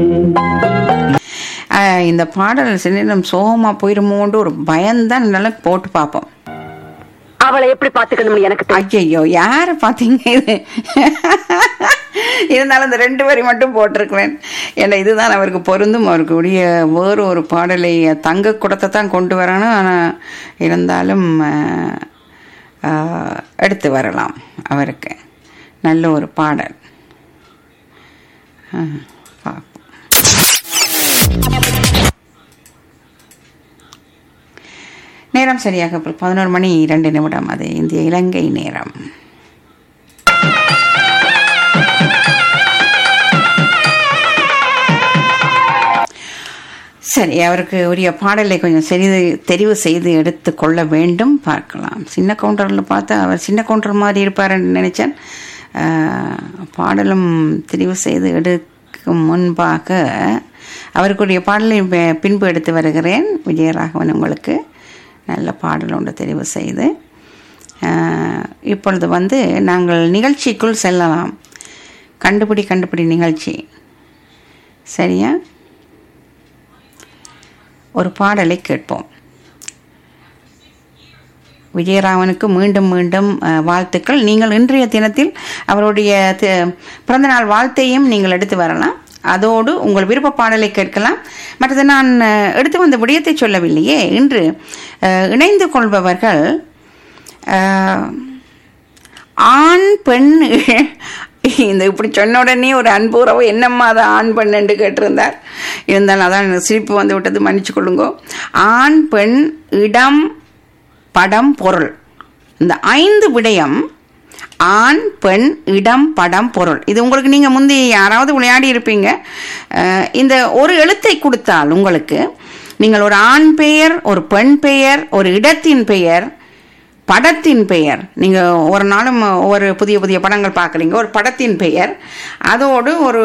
ஆஹ் இந்த பாடல் சில நேரம் சோகமா போயிருமோன்னு ஒரு பயம்தான் நல்லா போட்டு பார்ப்போம் அவளை எப்படி பாத்துக்கணும்னு எனக்கு தெரியும் ஐயோ யாரை பார்த்தீங்க இது இருந்தாலும் இந்த ரெண்டு வரி மட்டும் போட்டிருக்கிறேன் ஏன்னா இதுதான் அவருக்கு பொருந்தும் அவருக்கு உடைய வேறு ஒரு பாடலை தங்க குடத்தை தான் கொண்டு வரணும் ஆனால் இருந்தாலும் ஆஹ், ஆஹ், எடுத்து வரலாம் அவருக்கு நல்ல ஒரு பாடல் ஆஹ், பார்ப்போம். நேரம் சரியாக பதினோரு மணி இரண்டு நிமிடம் அது இந்திய இலங்கை நேரம் சரி அவருக்கு உரிய பாடலை கொஞ்சம் சரி தெரிவு செய்து எடுத்து கொள்ள வேண்டும் பார்க்கலாம் சின்ன கவுண்டரில் பார்த்தா அவர் சின்ன கவுண்டர் மாதிரி இருப்பாருன்னு நினைச்சேன் ஆஹ், பாடலும் தெரிவு செய்து எடுக்கும் முன்பாக அவருக்குரிய பாடலை பி- பின்பு எடுத்து வருகிறேன் விஜயராகவன் உங்களுக்கு நல்ல பாடல் ஒன்று தெரிவு செய்து ஆஹ், இப்பொழுது வந்து நாங்கள் நிகழ்ச்சிக்குள் செல்லலாம் கண்டுபிடி கண்டுபிடி நிகழ்ச்சி சரியா ஒரு பாடலை கேட்போம் விஜயராமனுக்கு மீண்டும் மீண்டும் அஹ், வாழ்த்துக்கள் நீங்கள் இன்றைய தினத்தில் அவருடைய தி- பிறந்தநாள் வாழ்த்தையும் நீங்கள் எடுத்து வரலாம் அதோடு உங்கள் விருப்ப பாடலை கேட்கலாம் மற்றது நான் அஹ், எடுத்து வந்த விடயத்தை சொல்லவில்லையே இன்று அஹ், இணைந்து கொள்பவர்கள் அஹ், ஆண் பெண் இந்த இப்படி சொன்ன உடனே ஒரு அன்புறவு என்னம்மா அதை ஆண் பெண்ணுன்னு கேட்டிருந்தார் இருந்தாலும் அதான் எனக்கு சிரிப்பு வந்து விட்டது மன்னிச்சு கொள்ளுங்க ஆண் பெண் இடம் படம் பொருள் இந்த ஐந்து விடயம் ஆண் பெண் இடம் படம் பொருள் இது உங்களுக்கு நீங்கள் முந்தி யாராவது விளையாடி இருப்பீங்க அஹ், இந்த ஒரு எழுத்தை கொடுத்தால் உங்களுக்கு நீங்கள் ஒரு ஆண் பெயர் ஒரு பெண் பெயர் ஒரு இடத்தின் பெயர் படத்தின் பெயர் நீங்கள் ஒரு நாளும் ஒரு புதிய புதிய படங்கள் பார்க்குறீங்க ஒரு படத்தின் பெயர் அதோடு ஒரு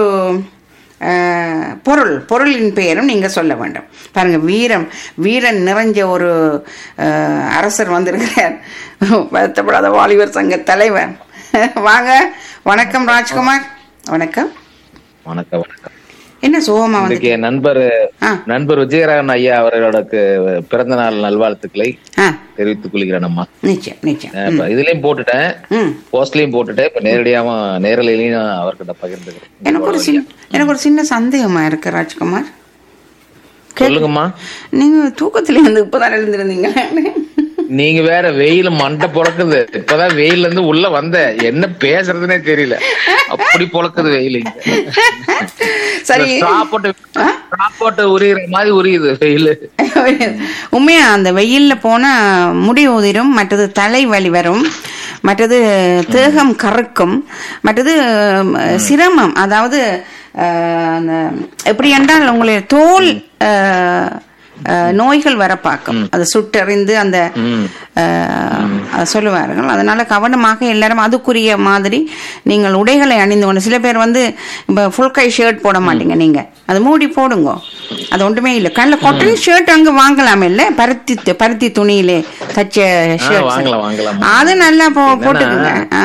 அஹ், பொருள் பொருளின் பெயரும் நீங்கள் சொல்ல வேண்டும் பாருங்க வீரம் வீரன் நிறைஞ்ச ஒரு அஹ், அரசர் வந்திருக்கிறார் வருத்தப்படாத வாலிபர் சங்க தலைவர் வாங்க வணக்கம் ராஜ்குமார் வணக்கம் வணக்கம் வணக்கம் என்ன சோகமா வந்து இன்னைக்கு என் நண்பர் ஆ நண்பர் விஜயராகவன் ஐயா அவர்களோட பிறந்த நாள் நல்வாழ்த்துக்களை ஆ தெரிவித்துக் கொள்கிறேன் அம்மா நிச்சயம் நிச்சயம் அஹ் இப்ப இதுலயும் போட்டுட்டேன் ம் போஸ்ட்லயும் போட்டுட்டேன் இப்ப நேரடியாவும் நேரலையிலயும் நான் அவர்கிட்ட பகிர்ந்துக்கிறேன் எனக்கு ஒரு சின்ன எனக்கு ஒரு சின்ன சந்தேகமா இருக்கு ராஜ்குமார் சொல்லுங்கம்மா நீங்க தூக்கத்துல இருந்து இப்பதான் எழுந்திருந்தீங்க நீங்க வேற வெயில் மண்டை பொழக்குது இப்பதான் வெயில்ல இருந்து உள்ள வந்த என்ன பேசுறதுனே தெரியல அப்படி பொழக்குது வெயில் இங்க சரி straw போட்டு straw போட்டு உரியுற மாதிரி உரியுது வெயில் உண்மையா அந்த வெயில்ல போனா முடி உதிரும் மற்றது தலை வலி வரும் மற்றது தேகம் கறக்கும் மற்றது ம், சிரமம் அதாவது அஹ், அந்த எப்படி என்றால் உங்களுடைய தோல் அஹ், அஹ், நோய்கள் வர பார்க்கும் அது சுட்டறிந்து அந்த ம். அஹ், அதை சொல்லுவார்கள் அதனால கவனமாக எல்லாரும் அதுக்குரிய மாதிரி நீங்கள் உடைகளை அணிந்து கொண்டு சில பேர் வந்து இப்போ ஃபுல் கை ஷர்ட் போட மாட்டீங்க நீங்க அது மூடி போடுங்க அது ஒன்றுமே இல்லை கண்ணில் காட்டன் ஷர்ட் அங்கே வாங்கலாமே இல்லை பருத்தி து- பருத்தி துணியிலே தச்ச ஷர்ட் வாங்கலாம், வாங்கலாம். அது நல்லா போ என்னன்னா- போட்டுக்குங்க ஆ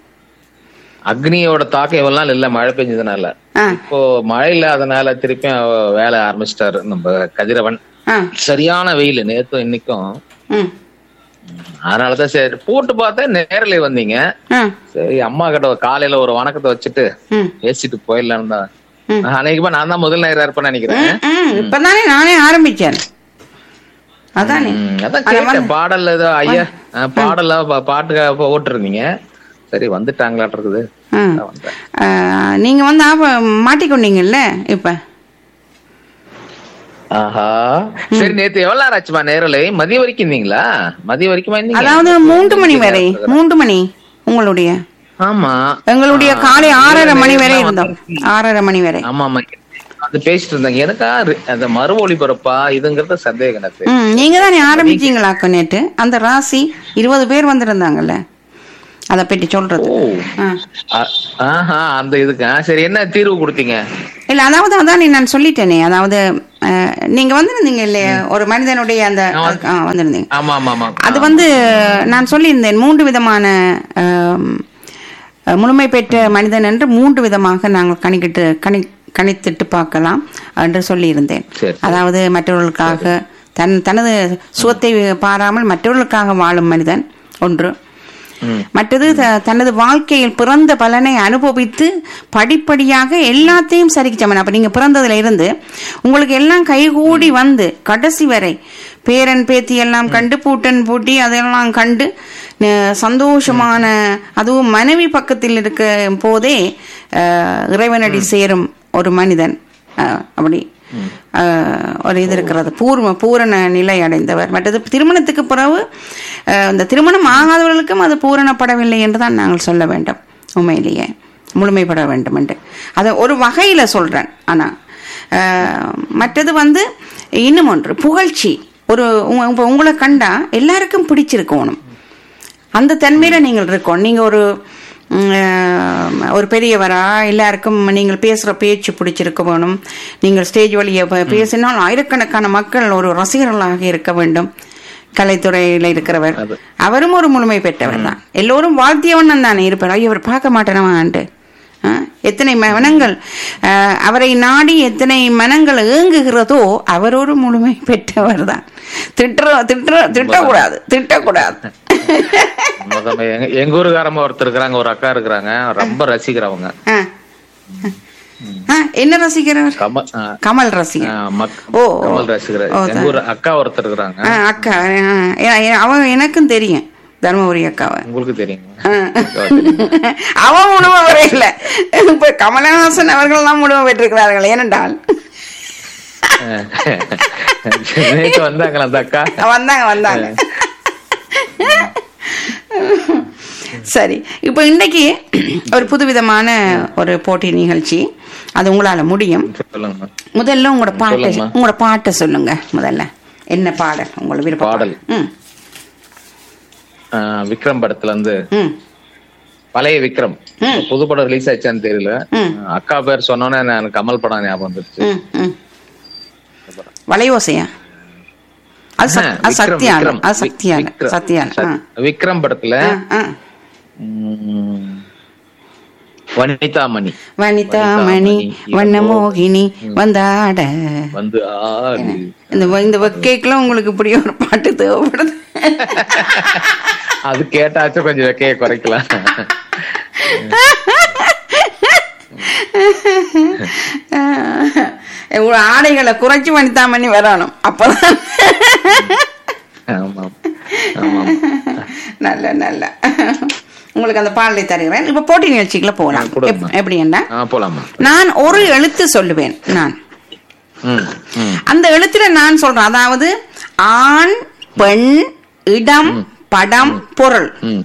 அக்னியோட தாக்கம் இவெல்லாம் இல்ல மழை பெஞ்சதுனால ஆ இப்போ மழை இல்லாதனால திருப்பியும் அவ வேலை ஆரம்பிச்சிட்டாரு நம்ம கதிரவன் ஆ சரியான வெயில் நேத்தும் இன்னைக்கும் ம் அதனாலதான் சரி போட்டு பார்த்தேன் நேரலை வந்தீங்க ஆ சரி அம்மா கிட்ட ஒரு காலையில ஒரு வணக்கத்தை வச்சுட்டு ம் பேசிட்டு போயிடலான்னு தான் ம். அன்னைக்குமா நான் தான் முதல் நேரம் இருப்பேன்னு நினைக்கிறேன் ம் இப்பதானே நானே ஆரம்பிச்சேன் அதானே ம், அதான் அது கேட்டேன் வந்து- பாடல் ஏதோ ஐயா அஹ், பாடல பா- பாட்டுக்காக போட்டிருந்தீங்க சரி வந்துட்டாங்களாட்டு இருக்குது ஆ. அதான் வந்தேன். ஆ, நீங்க வந்து ஆப மாட்டிக்கொண்டீங்கல்ல இப்ப ஆஹா சரி நேத்து எவ்வளவு நேரம் ஆச்சுமா நேரலை மதிய வரைக்கும் இருந்தீங்களா மதிய வரைக்குமா இருந்தீங்க அதாவது மூன்று மணி வரை மூன்று மணி உங்களுடைய ஆமா எங்களுடைய ஆ, காலை ஆறரை மணி வரை நேரம் இருந்தோம் வந்து- ஆறரை மணி வரை ஆமா ஆமா அது பேசிட்டு இருந்தாங்க எனக்கா ரி- அந்த மறு ஒளிபரப்பா இதுங்கிறது சந்தேகம் எனக்கு ம் நீங்க தானே ஆரம்பிச்சீங்களாக்க நேற்று அந்த ராசி இருபது பேர் வந்திருந்தாங்கல்ல அதை பற்றி சொல்றது ஓ ஆ. அ- ஆஹா அந்த இதுக்கு ஆ, சரி என்ன தீர்வு கொடுத்தீங்க இல்ல அதாவது அதான் நான் சொல்லிட்டேனே அதாவது அஹ், நீங்க வந்திருந்தீங்க இல்லையா ஒரு மனிதனுடைய அந்த ஆ, வந்திருந்தீங்க ஆமா ஆமா ஆமா அது வந்து நான் சொல்லியிருந்தேன் மூன்று விதமான ஆம், முழுமை பெற்ற மனிதன் என்று மூன்று விதமாக நாங்கள் கணிக்கிட்டு கணி கணித்திட்டு பார்க்கலாம் என்று சொல்லியிருந்தேன் சரி. அதாவது மற்றவர்களுக்காக தன் தனது சுகத்தை பாராமல் மற்றவர்களுக்காக வாழும் மனிதன் ஒன்று ம். மற்றது த- தனது வாழ்க்கையில் பிறந்த பலனை அனுபவித்து படிப்படியாக எல்லாத்தையும் சரிச்சமன் அப்ப நீங்க பிறந்ததுல இருந்து உங்களுக்கு எல்லாம் கைகூடி வந்து கடைசி வரை பேரன் பேத்தி எல்லாம் கண்டு பூட்டன் பூட்டி அதெல்லாம் கண்டு ந- சந்தோஷமான அதுவும் மனைவி பக்கத்தில் இருக்க போதே அஹ், இறைவனடி சேரும் ஒரு மனிதன் அஹ், அப்படி அஹ், ஒரு இது இருக்கிறது பூர்வ பூரண நிலை அடைந்தவர் மற்றது திருமணத்துக்கு பிறகு அஹ், இந்த திருமணம் ஆகாதவர்களுக்கும் அது பூரணப்படவில்லை என்று தான் நாங்கள் சொல்ல வேண்டும் உண்மையிலேயே முழுமைப்பட வேண்டும் என்று அதை ஒரு வகையில சொல்றேன் ஆனா அஹ், மற்றது வந்து இன்னும் ஒன்று புகழ்ச்சி ஒரு உங்க- உங்க- உங்களை கண்டா எல்லாருக்கும் பிடிச்சிருக்கணும் அந்த தன்மையில நீங்கள் இருக்கணும் நீங்க ஒரு ம், அஹ், ஒரு பெரியவரா எல்லாருக்கும் நீங்கள் பேசுற பேச்சு பிடிச்சிருக்க வேணும் நீங்கள் ஸ்டேஜ் வழியை ப- பேசினால் ஆயிரக்கணக்கான மக்கள் ஒரு ரசிகர்களாக இருக்க வேண்டும் கலைத்துறையில இருக்கிறவர் அது. அவரும் ஒரு முழுமை பெற்றவர் தான் எல்லோரும் வாழ்த்தியவண்ணன் தானே இருப்பார் ஐயோ அவர் பார்க்க மாட்டேனவான்ட்டு ஆ, எத்தனை மனங்கள் அஹ், அவரை நாடி எத்தனை மனங்கள் ஏங்குகிறதோ அவர் ஒரு முழுமை பெற்றவர் தான் திட்டுற திட்டுற திட்டக்கூடாது திட்டக்கூடாது உண்மைதாம்மா. எங்க எங்க ஊருக்காரம்மா ஒருத்தர் இருக்கிறாங்க ஒரு அக்கா இருக்கிறாங்க ரொம்ப ரசிக்கிறவங்க ஆ. ஆ, என்ன ரசிக்கிறவர் கமல் ஆ, கமல் ரசிகர் ஆ, மக்- ஓ, ஓ. கமல் ரசிகர் ஓ, எங்க ஊர் அக்கா ஒருத்தர் இருக்கிறாங்க ஆ, அக்கா ஆ, ஏ- ஏ- அவ எனக்கும் தெரியும் தர்மபுரி அக்காவை உங்களுக்கு தெரியுங்க ஆ. அக்காவை தெரியுங்க. அவன் முழுமை வர இல்ல இப்ப கமலஹாசன் அவர்கள் எல்லாம் முழுமை பெற்றிருக்கிறார்கள் ஏனென்றால் நேத்து வந்தாங்களா அந்த அக்கா வந்தாங்க வந்தாங்க சரி இப்போ இன்னைக்கு ஒரு புதுவிதமான ஒரு போட்டி நிகழ்ச்சி அது உங்களால முடியும் சொல்லுங்க முதல்ல உங்களோட பாட்டை சொல்லுங்கம்மா. உங்களோட பாட்டை சொல்லுங்க முதல்ல என்ன பாடல் உங்களோட விருப்ப பாடல். ம் ஆ, விக்ரம் படத்துல இருந்து ம் பழைய விக்ரம் ம். புது படம் ரிலீஸ் ஆச்சான்னு தெரியல ம். அக்கா பேர் சொன்னோன்னே எனக்கு கமல் படம் ஞாபகம் வந்துருச்சு ம் ம் வளையோசையா அது சக்- அது விக்ரம், சக்தியான விக்ரம், அது சக்தியான விக்ரம். சக்தியான ஆ சத்- விக்ரம் படத்துல ஆ, ஆ. ம், வனிதாமணி வனிதாமணி வண்ணமோகினி வந்தாட வந்து ஆடு இந்த வ- இந்த வக்கைக்குள்ள உங்களுக்கு இப்படி ஒரு பாட்டு தேவைப்படுது அது கேட்டாச்சும் கொஞ்சம் வெக்கைய குறைக்கலாம் உங்க ஆடைகளை குறைச்சு வனிதாமணி வரணும் அப்பதான் ஆமா ஆமா நல்ல நல்ல உங்களுக்கு அந்த பாடலை தருகிறேன் இப்ப போட்டி நிகழ்ச்சிக்குள்ள போகலாம் ஆ, கொடுங்க. எப்- எப்படி என்ன ஆ போலாமா நான் ஒரு எழுத்து சொல்லுவேன் நான் ம் ம் அந்த எழுத்துல நான் சொல்றேன் அதாவது ஆண் பெண் இடம் படம் பொருள் ம்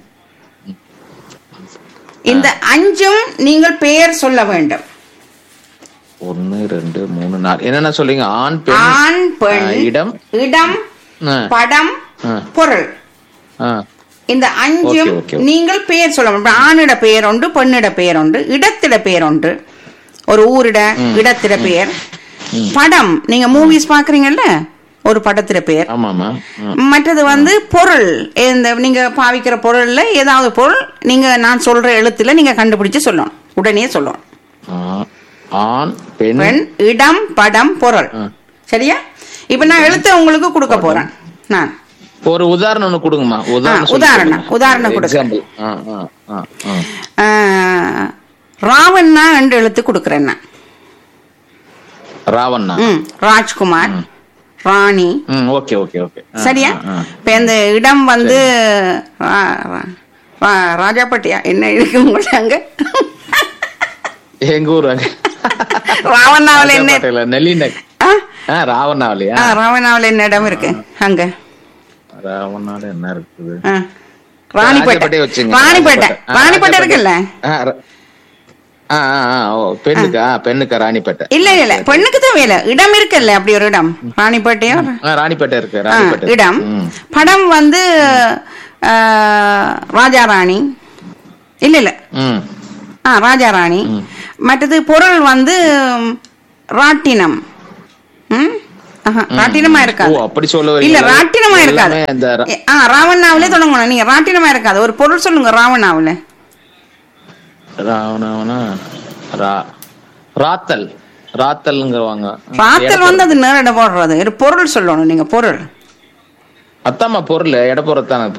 இந்த அஞ்சும் நீங்கள் பெயர் சொல்ல வேண்டும் ஒன்னு ரெண்டு மூணு நாலு என்னென்ன சொல்றீங்க ஆண் பெண் ஆண் பெண் ஆ, இடம் இடம் ஆ, படம் ஆ, பொருள் ஆ. இந்த அஞ்சும் ஓகே, ஓகே, ஓகே. நீங்கள் பெயர் சொல்ல வேண்டும் ஆணிட பெயர் உண்டு பெண்ணிட பெயர் உண்டு இடத்திட பெயர் உண்டு ஒரு ஊரிட இடத்திட பெயர் படம் நீங்க மூவிஸ் பாக்குறீங்கல்ல ஒரு படத்திட பெயர் ஆமாமா ம். மற்றது வந்து பொருள் இந்த நீங்க பாவிக்கிற பொருள்ல ஏதாவது பொருள் நீங்க நான் சொல்ற எழுத்துல நீங்க கண்டுபிடிச்சு சொல்லணும் உடனே சொல்லணும் ஆ- ஆண் பெண் பெண் இடம் படம் பொருள் ஆ. சரியா இப்ப நான் எழுத்த உங்களுக்கு கொடுக்க போறேன் நான் ஒரு உதாரணம் ஒண்ணு கொடுங்கம்மா உதாரணம் ஆ, சொல்லி உதாரணம், கொடுங்க. உதாரணம் கொடுங்க. Example. ஆ, ஆ, ஆ, ஆ. ஆஹ், ராவண்ணா ரெண்டு எழுத்து கொடுக்குறேன் நான் ராவண்ணா ம் ராஜ்குமார் ராணி ம் ஓகே ஓகே ஓகே ஆ, சரியா ஆ, ஆ. இப்ப இந்த இடம் வந்து ரா- ரா- ரா- ராஜாப்பட்டியா என்ன இருக்கு உங்களுக்கு அங்க எங்க ஊர் அங்க. ராவண்ணாவில் என்ன ராஜபாட்டையில நெல்லிநக் ஆ? ஆ ராவண்ணாவிலையா ஆ, ராவண்ணாவில் என்ன இடம் இருக்கு அங்க ராவண்ணால என்ன இருக்குது ஆ. ராணிப்பேட்டை ராஜபாட்டையை வச்சுங்க. ராணிப்பேட்டை ராஜபாட்டை. ஆ, ராணிப்பேட்டை ராஜபாட்டை. இருக்குல்ல ஆ, ர- ஆ, ஆ, ஆ, ஓ, பெண்ணுக்கா பெண்ணுக்கா ராணிப்பேட்டை இல்ல இல்ல பெண்ணுக்கு தேவையில்ல இடம் இருக்குல்ல அப்படி ஒரு இடம் ராணிப்பேட்டையோ ஆ, ராணிப்பேட்டை இருக்கு ஆ, ராணிப்பேட்டை இடம் ம். படம் வந்து ஆ, ராஜாராணி இல்ல இல்ல ம் ஆ ராஜாராணி மற்றது பொருள் வந்து ம், ராட்டினம் ம்? ஆஹா, ராட்டினமா ஓ இருக்காது அப்படி சொல்ல இல்ல வரீங்களா? ராட்டினமா இருக்காது எல்லாமே இந்த ர- ஏ, ஆ ராவண்ணாவிலே தொடங்கணும் நீங்க ராட்டினமா இருக்காது ஒரு பொருள் சொல்லுங்க ராவண்ணாவுல ராவணாவனா ரா ராத்தல் ராத்தல்ங்கிறவாங்க பாத்தல் வந்து அது நேரிட போடுறது ஒரு பொருள் சொல்லணும் நீங்க பொருள் அத்தாம்மா பொருள் எடை போறதான